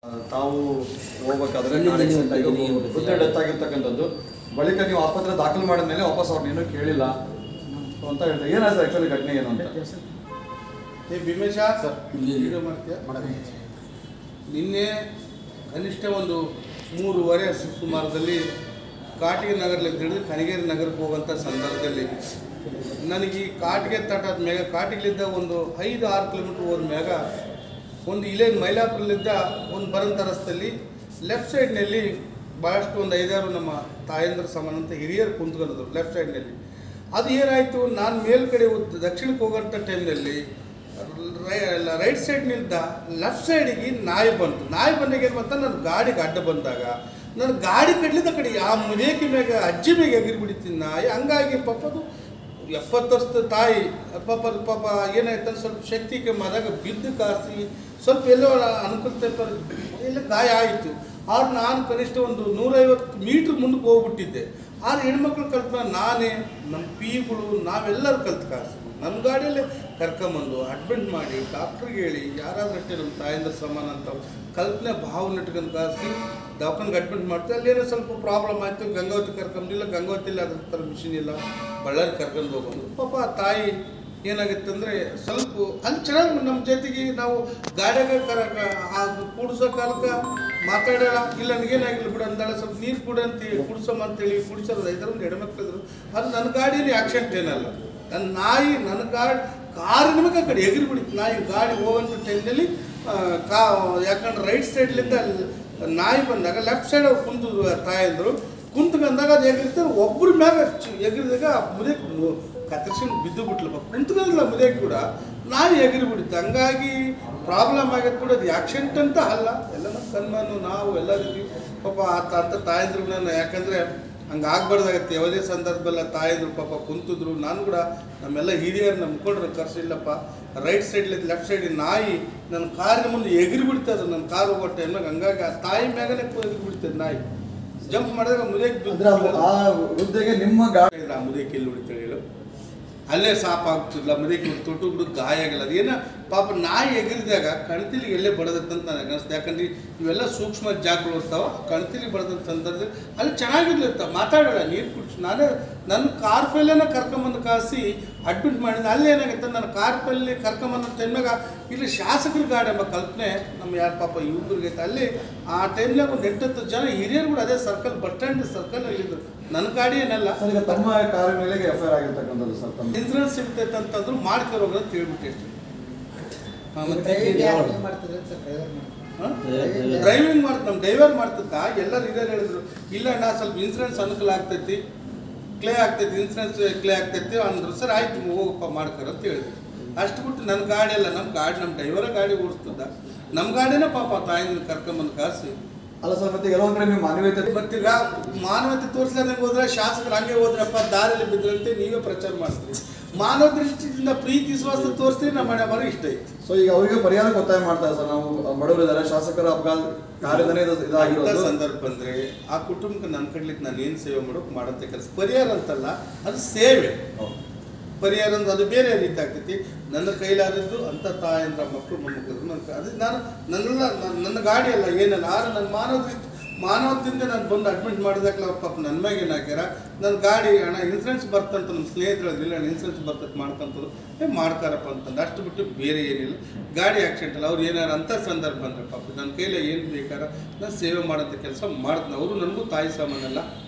ತಾವು ಹೋಗ್ಬೇಕಾದ್ರೆ ಎಲ್ಲಿಂದ ಗಾಡಿ ನೀವು accident ಆಗಿ ಬಂದಿದ್ದೀರಿ? ಏನು ವೃದ್ಧೆ ಡೆತ್ ಆಗಿರ್ತಕ್ಕಂಥದ್ದು ಬಳಿಕ ನೀವು ಆಸ್ಪತ್ರೆ ದಾಖಲು ಮಾಡಿದ ಮೇಲೆ ವಾಪಸ್ ಅವ್ರನ್ನ ಏನೂ ಕೇಳಿಲ್ಲ So ಅಂತ ಹೇಳ್ತಾರೆ ಏನಾಯ್ತು ಆಕ್ಚುಲಿ ಘಟನೆ ಏನು ಅಂತ ಏ ಭೀಮೇಶ ಸರ್ ವಿಡಿಯೋ ಮಾಡ್ತೀಯಾ ನಿನ್ನೆ ಕನಿಷ್ಠ ಒಂದು ಮೂರುವರೆ ಸುಮಾರದಲ್ಲಿ ಕಾಟಿಗೆ ನಗರದಲ್ಲಿ ಹಿಡಿದು ಕನಗೇರಿ ನಗರಕ್ಕೆ ಹೋಗುವಂಥ ಸಂದರ್ಭದಲ್ಲಿ ನನಗೆ ಈ ಕಾಟಿಗೆ ತಟಾದ ಮ್ಯಾಗ ಕಾಟಿಗಳಿದ್ದ ಒಂದು ಐದು ಆರು ಕಿಲೋಮೀಟ್ರ್ ಹೋದ ಮ್ಯಾಗ ಒಂದು ಇಲ್ಲೇ ಮೈಲಾಪುರಲ್ಲಿದ್ದ ಒಂದು ಬರಂತ ರಸ್ತೆಯಲ್ಲಿ ಲೆಫ್ಟ್ ಸೈಡ್ನಲ್ಲಿ ಭಾಳಷ್ಟು ಒಂದು ಐದಾರು ನಮ್ಮ ತಾಯಂದ್ರ ಸಮಾನ ಅಂತ ಹಿರಿಯರು ಕುಂತ್ಕೊಂಡಿದ್ರು ಲೆಫ್ಟ್ ಸೈಡ್ನಲ್ಲಿ ಅದು ಏನಾಯಿತು ನಾನು ಮೇಲ್ಗಡೆ ಉದ್ದ- ದಕ್ಷಿಣಕ್ಕೆ ಹೋಗೋಂಥ ಟೈಮ್ನಲ್ಲಿ ರೈಟ್ ಸೈಡ್ ನಿಲ್ದ ಲೆಫ್ಟ್ ಸೈಡಿಗೆ ನಾಯಿ ಬಂತು ನಾಯಿ ಬಂದಾಗ ಏನು ಬಂತ ನನ್ನ ಗಾಡಿಗೆ ಅಡ್ಡ ಬಂದಾಗ ನನ್ನ ಗಾಡಿ ಕಡ್ಲಿದ್ದ ಕಡೆ ಆ ಮುನೇಕಿ ಮ್ಯಾಗ ಅಜ್ಜಿ ಮ್ಯಾಗ ಎಗಿರಿ ಬಿಡಿತೀನಿ ನಾಯಿ ಹಂಗಾಗಿ ಪಾಪದು ಎಪ್ಪತ್ತು ವರ್ಷದ ತಾಯಿ ಪಾಪ ಅದು ಪಾಪ ಏನಾಯ್ತು ಅಂದ್ರೆ ಸ್ವಲ್ಪ ಶಕ್ತಿ ಕಮ್ಮಾದಾಗ ಬಿದ್ದು ಕಾಸಿ ಸ್ವಲ್ಪ ಎಲ್ಲೋ ಅನುಕೂಲತೆ ಎಲ್ಲ ಗಾಯ ಆಯಿತು ಆದ್ರೆ ನಾನು ಕನಿಷ್ಠ ಒಂದು ನೂರೈವತ್ತು ಮೀಟ್ರ್ ಮುಂದಕ್ಕೆ ಹೋಗ್ಬಿಟ್ಟಿದ್ದೆ ಆದ್ರೆ ಹೆಣ್ಮಕ್ಳು ಕಲ್ತ ನಾನೇ ನಮ್ಮ ಪಿಗಳು ನಾವೆಲ್ಲರೂ ಕಲ್ತು ಕಾಸು ನನ್ನ ಗಾಡಿಯಲ್ಲೇ ಕರ್ಕೊಂಬಂದು ಅಡ್ಮಿಟ್ ಮಾಡಿ ಡಾಕ್ಟ್ರಿಗೆ ಹೇಳಿ ಯಾರಾದ್ರೂ ಅಷ್ಟೇ ನಮ್ಮ ತಾಯಿಂದ ಸಮಾನ ಅಂತ ಕಲ್ಪನೆ ಭಾವನೆ ಇಟ್ಕೊಂಡು ಕಾಸಿ ದವಾಖಾನೆಗೆ ಅಡ್ಮಿಟ್ ಮಾಡ್ತೀವಿ ಅಲ್ಲೇನೋ ಸ್ವಲ್ಪ ಪ್ರಾಬ್ಲಮ್ ಆಯಿತು ಗಂಗಾವತಿ ಕರ್ಕೊಂಬಿಲ್ಲ ಗಂಗಾವತಿಲಿ ಅದ್ರ ಥರ ಮಿಷಿನ್ ಇಲ್ಲ ಬಳ್ಳಾರಿ ಕರ್ಕೊಂಡು ಹೋಗೋದು ಪಾಪ ಆ ತಾಯಿ ಏನಾಗುತ್ತೆ ಅಂದರೆ ಸ್ವಲ್ಪ ಅಲ್ಲಿ ಚೆನ್ನಾಗಿ ನಮ್ಮ ಜೊತೆಗೆ ನಾವು ಗಾಡಿಯಾಗ ಕರ ಆ ಕೂಡ್ಸೋ ಕಾಲಕ್ಕೆ ಮಾತಾಡೋಣ ಇಲ್ಲ ನನಗೇನಾಗಿಲ್ಲ ಬಿಡು ಅಂದಾಳೆ ಸ್ವಲ್ಪ ನೀರು ಕುಡಿ ಅಂತ ಕುಡ್ಸಮ್ಮ ಅಂತೇಳಿ ಕುಡಿಸೋದು ಐದರೊಂದು ಹೆಣ್ಮಕ್ಳಿದ್ರು ಅದು ನನ್ನ ಗಾಡಿಯಲ್ಲಿ ಆಕ್ಸಿಡೆಂಟ್ ಏನಲ್ಲ ನನ್ನ ನಾಯಿ ನನ್ನ ಗಾಡಿ ಕಾರು ನಿಮಗೆ ಆ ಕಡೆ ಎಗರಿ ಬಿಡಿತ್ತು ನಾಯಿ ಗಾಡಿ ಹೋಗೋಂಥ ಟೈಮ್ನಲ್ಲಿ ಕಾ ಯಾಕಂದ್ರೆ ರೈಟ್ ಸೈಡ್ಲಿಂದ ನಾಯಿ ಬಂದಾಗ ಲೆಫ್ಟ್ ಸೈಡ್ ಅವ್ರು ಕುಂತು ತಾಯಂದ್ರು ಕುಂತ್ಕೊಂಡಾಗ ಅದು ಎಗಿರ್ತಾರೆ ಒಬ್ಬರ ಮ್ಯಾಗ ಚಿ- ಎಗರಿದಾಗ ಮುದೆ ಕತ್ತರಿಸ್ಕೊಂಡು ಬಿದ್ದು ಬಿಟ್ಲಪ್ಪ ಕುಂತ್ಕೊಂಡಲ್ಲ ಮುದೆ ಕೂಡ ನಾಯಿ ಎಗರಿ ಬಿಡುತ್ತೆ ಹಂಗಾಗಿ ಪ್ರಾಬ್ಲಮ್ ಆಗತ್ತೆ ಕೂಡ ಅದು ಆಕ್ಸಿಡೆಂಟ್ ಅಂತ ಅಲ್ಲ ಎಲ್ಲ ನಮ್ಮ ಸನ್ಮಾನ ನಾವು ಎಲ್ಲರಿದ್ದೀವಿ ಪಾಪ ಆತ ಅಂತ ತಾಯಂದ್ರು ನಾನು ಯಾಕಂದರೆ ಹಂಗೆ ಆಗ್ಬಾರ್ದಾಗತ್ತೆ ಯಾವುದೇ ಸಂದರ್ಭದಲ್ಲ ತಾಯಂದ್ರು ಪಾಪ ಕುಂತಿದ್ರು ನಾನು ಕೂಡ ನಮ್ಮೆಲ್ಲ ಹಿರಿಯರು ನಮ್ಮ ಮುಖಂಡರು ಕರ್ಸಿಲ್ಲಪ್ಪ ರೈಟ್ ಸೈಡ್ಲಿ ಲೆಫ್ಟ್ ಸೈಡ್ ನಾಯಿ ನನ್ನ ಕಾರಿನ ಮುಂದೆ ಎಗಿರಿ ಬಿಡ್ತದೆ ನನ್ನ ಕಾರ್ ಹೋಗೋ ಟೈಮ್ನಾಗ ಹಂಗಾಗಿ ಆ ತಾಯಿ ಮ್ಯಾಗನೇ ಎಗಿರಿ ಬಿಡ್ತದೆ ನಾಯಿ ಜಂಪ್ ಮಾಡಿದಾಗ ಮುದೆಗೆ ಅಂದ್ರೆ ಆ- ಆ ವೃದ್ಧೆಗೆ ನಿಮ್ಮ ಗಾಡಿ ಆ ಮುದೆಗೆ ಎಲ್ಲಿ ಹೊಡಿತಾಳೆ ಹೇಳು ಅಲ್ಲೇ ಸಾಪ್ ಆಗ್ತಿಲ್ಲ ಮುದೆಗೆ ತೊಟ್ಟು ಬಿಡು ಗಾಯ ಆಗಿಲ್ಲ ಅದೇನ ಪಾಪ ನಾಯಿ ಎಗರಿದಾಗ ಕಣ್ತಿಲಿಗೆ ಎಲ್ಲೇ ಬಡದತ್ತಂತ ನನಗೆ ಅನಿಸ್ತು ಯಾಕಂದ್ರೆ ಇವೆಲ್ಲ ಸೂಕ್ಷ್ಮ ಜಾಗಗಳು ಇರ್ತಾವ ಕಣ್ತಿಲಿಗೆ ಬಡದಂತ ಸಂದರ್ಭದಲ್ಲಿ ಅಲ್ಲಿ ಚೆನ್ನಾಗಿರ್ಲಿರ್ತಾವ ಮಾತಾಡೋಣ ನೀರು ಕುಡಿಸಿ ನಾನೇ ನನ್ನ ಕಾರ್ ಫೈಲನ್ನ ಕರ್ಕೊಂಬಂದು ಕಾಸಿ ಅಡ್ಮಿಟ್ ಮಾಡಿದ ಅಲ್ಲಿ ಏನಾಗುತ್ತೆ ನನ್ನ ಕಾರ್ ಫೈಲಿ ಕರ್ಕೊಂಬಂದ ಟೈಮ್ನಾಗ ಇಲ್ಲಿ ಶಾಸಕರ ಗಾಡಿ ಎಂಬ ಕಲ್ಪನೆ ನಮ್ಮ ಯಾರು ಪಾಪ ಯುವಕರಿಗೆ ಐತೆ ಅಲ್ಲಿ ಆ ಟೈಮ್ನಾಗ ಒಂದು ಎಂಟತ್ತು ಜನ ಹಿರಿಯರು ಕೂಡ ಅದೇ ಸರ್ಕಲ್ ಬಸ್ ಸ್ಟ್ಯಾಂಡ್ ಸರ್ಕಲಲ್ಲಿದ್ದರು ನನ್ನ ಗಾಡಿ ಏನಲ್ಲ ಸರ್ ಈಗ ತಮ್ಮ ಕಾರ್ ಮೇಲೆ ಎಫ್ ಐ ಆರ್ ಆಗಿರ್ತಕ್ಕಂಥದ್ದು ಸರ್ ತಮ್ಮ ಇನ್ಸೂರೆನ್ಸ್ ಸಿಗ್ತೈತೆ ಅಂತಂದ್ರು ಮಾಡ್ಕೊರೋಗ ಅಂತ ಹೇಳ್ಬಿಟ್ಟು ಅಷ್ಟೇ ಹಾ, ಮತ್ತೆ ಡ್ರೈವಿಂಗ್ ಮಾಡ್ತ ನಮ್ಮ ಡ್ರೈವರ್ ಮಾಡ್ತಕ್ಕ ಎಲ್ಲರೂ ಇದೇ ಹೇಳಿದ್ರು ಇಲ್ಲ ನಾ ಸ್ವಲ್ಪ ಇನ್ಸೂರೆನ್ಸ್ ಅನುಕೂಲ ಆಗ್ತೈತಿ ಕ್ಲೇ ಆಗ್ತೈತಿ ಇನ್ಸೂರೆನ್ಸ್ ಕ್ಲೇ ಆಗ್ತೈತಿ ಅಂದ್ರು ಸರ್ ಆಯ್ತು ನೀವು ಹೋಗಪ್ಪ ಮಾಡ್ಕರ ಅಂತ ಹೇಳಿದ್ರು ಅಷ್ಟು ಬಿಟ್ಟು ನನ್ನ ಗಾಡಿ ಅಲ್ಲ ನಮ್ಮ ಗಾಡಿ ನಮ್ಮ ಡ್ರೈವರ ಗಾಡಿ ಓಡಿಸ್ತದ ನಮ್ಮ ಗಾಡಿನೇ ಪಾಪ ತಾಯಿನ ಕರ್ಕೊಂಬಂದು ಕಾಸಿ ಅಲ್ಲ ಸರ್ ಮತ್ತೆ ಕೆಲವೊಂದ್ ಕಡೆ ನೀವು ಮಾನವೀಯತೆ ಮತ್ತೀಗ ಮಾನವತೆ ತೋರಿಸ್ಲಾರ್ದಂಗೆ ಹೋದ್ರೆ ಶಾಸಕರು ಹಂಗೆ ಹೋದ್ರಪ್ಪ ದಾರಿಯಲ್ಲಿ ಬಿದ್ರಂತೆ ನೀವೇ ಪ್ರಚಾರ ಮಾಡ್ತೀರಿ ಮಾನವ ದೃಷ್ಟಿಯಿಂದ ಪ್ರೀತಿ ವಿಶ್ವಾಸ ತೋರಿಸ್ತೀರಿ ನಮ್ಮ ಮನೆ ಮರ ಇಷ್ಟ ಐತಿ ಸೊ ಈಗ ಅವರಿಗೆ ಪರಿಹಾರ ಒತ್ತಾಯ ಮಾಡ್ತಾರೆ ಸರ್ ನಾವು ಬಡವರು ಇದ್ದಾರೆ ಶಾಸಕರ ಅಪಘಾತ ಕಾರ್ಯದನೇ ಇದು ಇಂಥ ಇದಾಗಿರೋದು ಸಂದರ್ಭ ಬಂದ್ರೆ ಆ ಕುಟುಂಬಕ್ಕೆ ನನ್ನ ಕಡ್ಲಿಕ್ಕೆ ನಾನು ಏನು ಸೇವೆ ಮಾಡೋಕೆ ಮಾಡಂತ ಕೆಲಸ ಪರಿಹಾರ ಅಂತಲ್ಲ ಅದು ಸೇವೆ ಹೌದು. ಪರಿಹಾರ ಅಂದ್ರೆ ಅದು ಬೇರೆ ರೀತಿ ಆಗ್ತೈತಿ ನನ್ನ ಕೈಲಾದದ್ದು ಅಂತ ತಾಯಂದ್ರ ಮಕ್ಕಳು ಮೊಮ್ಮಕ್ಕಳು ನನ್ನ ಅದು ನಾನು ನನ್ನೆಲ್ಲ ನನ್ನ- ನನ್ನ ಗಾಡಿ ಅಲ್ಲ ಏನಲ್ಲ ಆದ್ರೆ ನನ್ನ ಮಾನವ ದೃಷ್ಟಿ ಮಾನವದಿಂದ ನಾನು ಬಂದು ಅಡ್ಮಿಟ್ ಮಾಡಿದಾಗಲ ಪಾಪ ನನ್ನ ಮ್ಯಾಗ ಏನು ಹಾಕ್ಯಾರ ನನ್ನ ಗಾಡಿ ಹಣ ಇನ್ಸೂರೆನ್ಸ್ ಬರ್ತಂತ ನಮ್ಮ ಸ್ನೇಹಿತರು ಇಲ್ಲ ಅಣ್ಣ ಇನ್ಸೂರೆನ್ಸ್ ಬರ್ತೈತೆ ಮಾಡ್ಕೊಂತದ್ದು ಏ ಮಾಡ್ಕಾರಪ್ಪ ಅಂತಂದು ಅಷ್ಟು ಬಿಟ್ಟು ಬೇರೆ ಏನಿಲ್ಲ ಗಾಡಿ ಆಕ್ಸಿಡೆಂಟ್ ಅಲ್ಲ ಅವ್ರು ಏನಾರು ಅಂಥ ಸಂದರ್ಭ ಬಂದ್ರೆ ಪಾಪ ನನ್ನ ಕೈಲಿ ಏನು ಬೇಕಾರ ನಾನು ಸೇವೆ ಮಾಡೋಂಥ ಕೆಲಸ ಮಾಡ್ತೀನಿ ಅವರು ನನಗೂ ತಾಯಿ ಸಾಮಾನಲ್ಲ